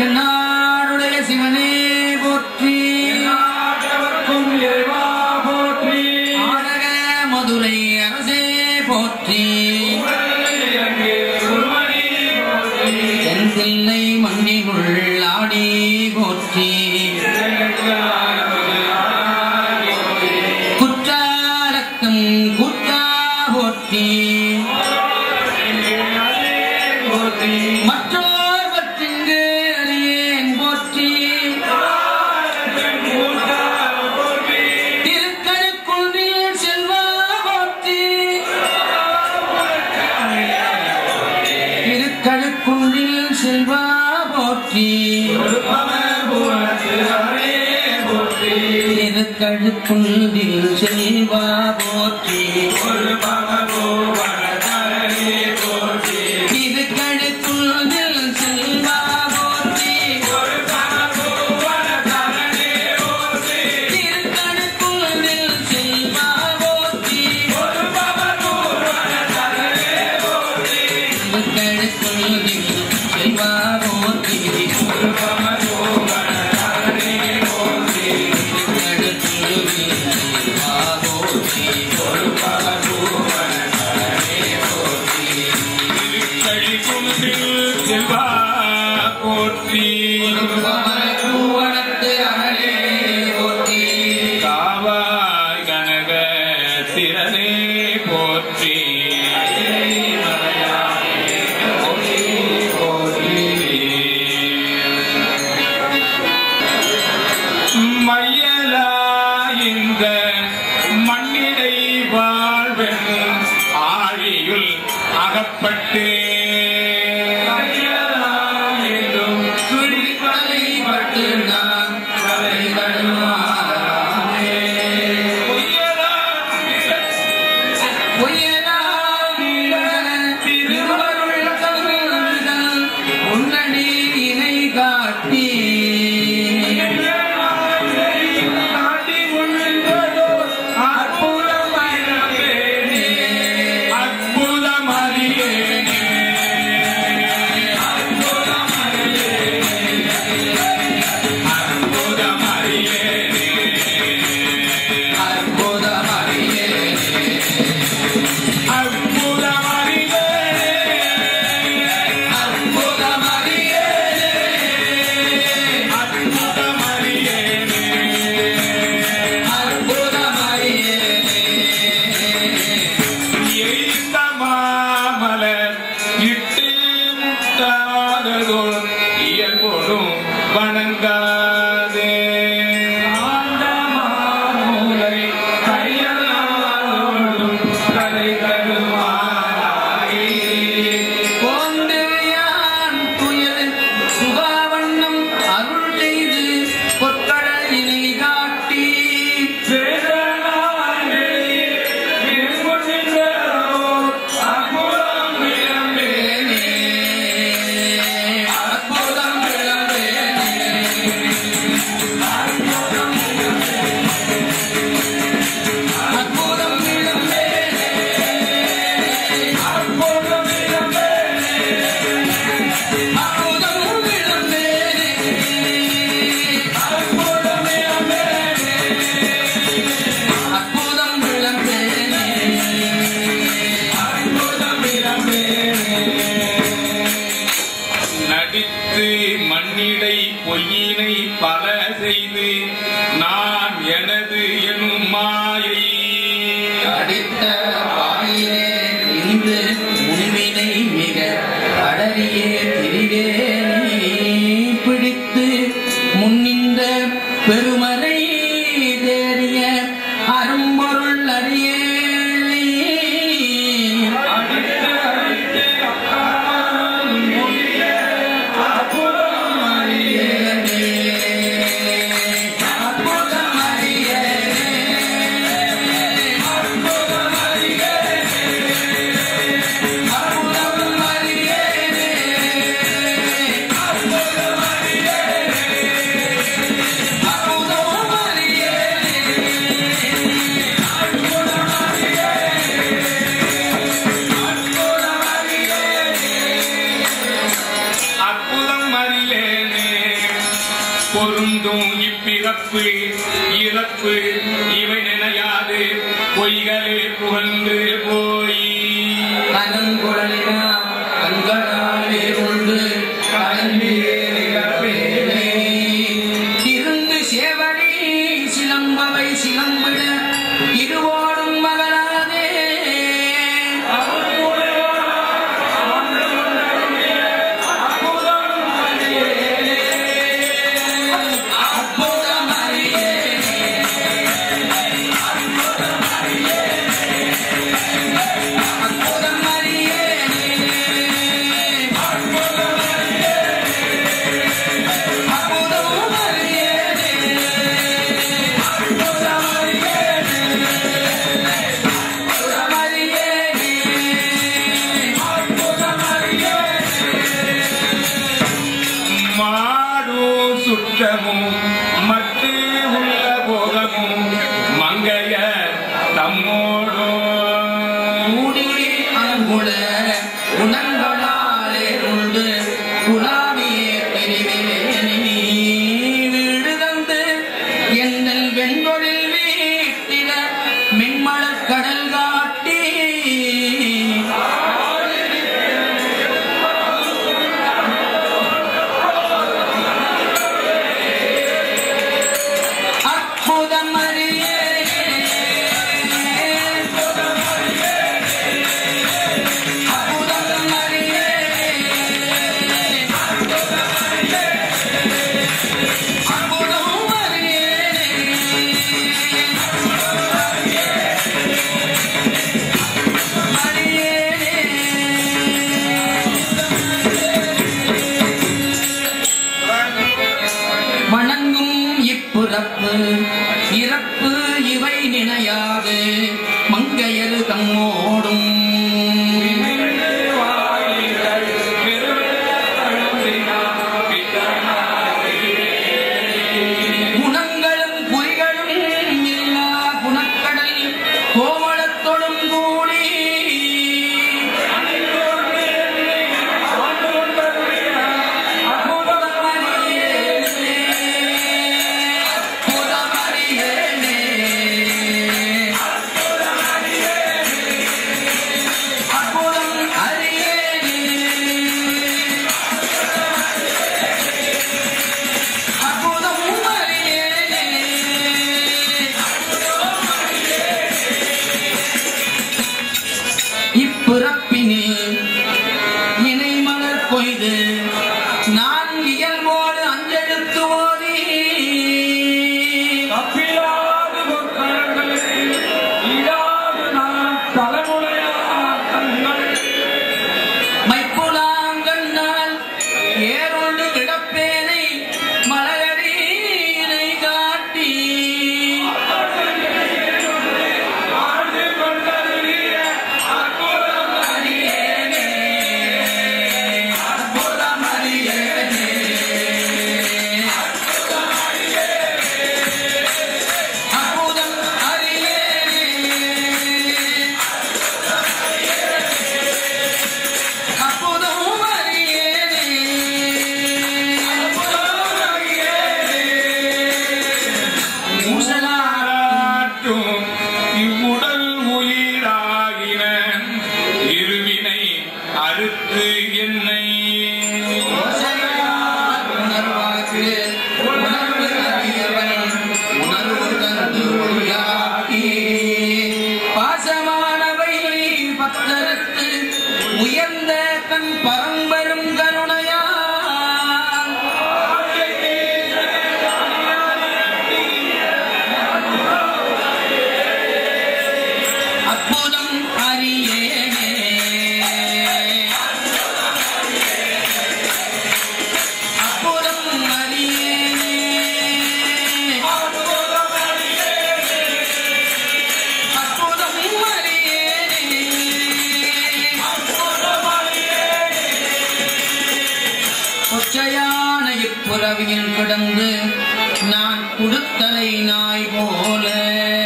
தென்னாடுடைய சிவனே போற்றி நாட்டவர்க்கும் இறைவா போற்றி ஆடக மதுரை அரசே போற்றி இறங்கு குருமணி போற்றி தென் தில்லை மண்ணினுள் ஆடி போற்றி குற்றாலத்தம் குற்றா போற்றி மற்றோர் பற்றிங்கு அறியேன் போற்றி திருக்கழுக்குன்றில் செல்வா போற்றி திருக்கழுக்குன்றில் செல்வா போற்றி திருக்கழுக்குன்றில் செல்வா போற்றி திருக்கழுக்குன்றில் செல்வா போற்றி திருக்கழுக்குன்றில் செல்வா போற்றி திருக்கழுக்குன்றில் செல்வா போற்றி திருக்கழுக்குன்றில் செல்வா போற்றி செல்வா போற்றி பூவனத்து அழகே போற்றி காவாய் கனக திறனே போற்றி மையலா இந்த மண்ணிடை வாழ்வென் ஆழியுள் அகப்பட்டு என்றும் துடிப்பதை பட்டு நான் கலை கடுமாறே திருவருள் தகுந்தல் உன்னடி இணை காட்டி அற்புதமறியே அற்புதமறியே அற்புதமறியே வணங்காதே ஆண்டமானூரை கையலானோடும் கலை கருமாறாயே கோந்தேயான் துயர் சுகாவண்ணம் அருள் செய்து பொற்கடலினை காட்டி அற்புதம் விளம்பேனே அற்புதம் விளம்பேனே அற்புதம் விளம்பேனே அற்புதம் விளம்பேனே அற்புதம் விளம்பேனே அற்புதம் விளம்பேனே அற்புதம் விளம்பேனே நடித்து மண்ணிடை பொய்யினை பல செய்து நான் எனது எனும் மாயை அடித்த வாயிலே இன்று முனிவினை மிக அடரியே திரிவே நீ பிடித்து முன்னின்ற பெருமறை தேறிய அரும்பொருள் அறியே அற்புதம் அறியே அற்புதம் அறியே அற்புதம் அறியே பொருந்தும் இப்பிறப்பு இறப்பு இவை நினையாது பொய்களே புகழ்ந்து போய் கனங்குழலினா கண்களாலே உண்டு கலந்தேனே இருந்து சேவடி சிலம்பவை சிலம்பிட இருவோடும் மகளாதே அற்புதமறியே மாடும் சுற்றமும் மட்டு உள்ள போகமும் மங்கைய தம்மோடும் மூடியே அங்குள குணங்களாலே உண்டு குலாவியே பிரிவேனி வீடு தந்து எங்கள் வெண்கொழில் வீட்டில மென்மலர் கடல் காட்டி அற்புதம் அறியே அற்புதம் அறியே அற்புதம் அறியே வணங்கும் இப்புறப்பு இறப்பு இவை நினையாது மங்கையர் தம்மோடும் குணங்களும் குறிகளும் இல்லா குணக்கடல் கோமளத்தொடும் கூடி இப்பிறப்பினில் இணை மலர் கொய்து நான் இயல்போடு அஞ்செழுத்து ஓதி தப்பிலாது பொற்கரங்களுக்கு ஈடாது நான் தலைமுறையார் தங்கள் மைப்புலாங்கண்ணால் ஏறொண்டு கிடப்பேனை மலரடியினை காட்டி ஆண்டு கொண்டருளிய அற்புதம் அறியேனே, அற்புதம் அறியேனே. அற்புதம் அறியேனே. அற்புதம் அறியேனே. மூசலா பாராட்டும் இவ்வுடல் உயிராகின இருவினை அறுத்து என்னை உணர்வாக்கு உணர்வு அறியவன் உணர்வு தந்து ஒளியாக்கி பாசமானவை பக்தருக்கு உயர்ந்த கண் பரம்பரும் கருணையா அற்புதம் அறியேனே அற்புதம் அறியேனே அற்புதம் அறியேனே கொச்சையான இப்புறவியில் கிடந்து நான் குடுத்தலை நாய் போல